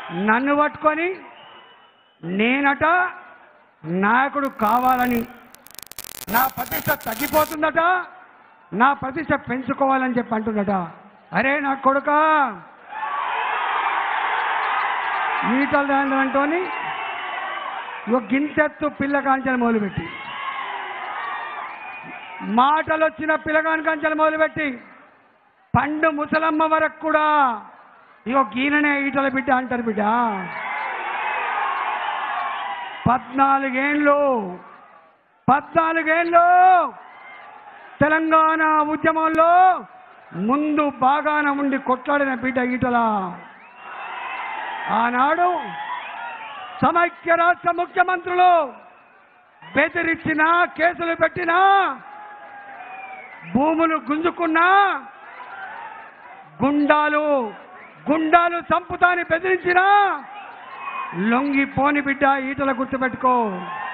నన్ను పట్టుకొని నేనట నాయకుడు కావాలని నా ప్రతిష్ట తగ్గిపోతుందట నా ప్రతిష్ట పెంచుకోవాలని చెప్పి అంటున్నట అరే నా కొడుక ఈటల అంటోని ఒక గింతెత్తు పిల్ల కాంచెలు మొదలుపెట్టి మాటలు వచ్చిన పిల్లగాని కాంచెలు మొదలుపెట్టి పండు ముసలమ్మ వరకు కూడా ఇగో గీననే ఈటల బిడ్డ అంటారు బిడ్డ పద్నాలుగేళ్ళు పద్నాలుగేళ్ళు తెలంగాణ ఉద్యమంలో ముందు బాగాన ఉండి కొట్లాడిన బిడ్డ ఈటల ఆనాడు సమైక్య రాష్ట్ర ముఖ్యమంత్రులు బెదిరించినా కేసులు పెట్టినా భూములు గుంజుకున్నా గుండాలు గుండాలు చంపుతాని బెదిరించినా లొంగిపోని బిడ్డ ఈటల గుర్తుపెట్టుకో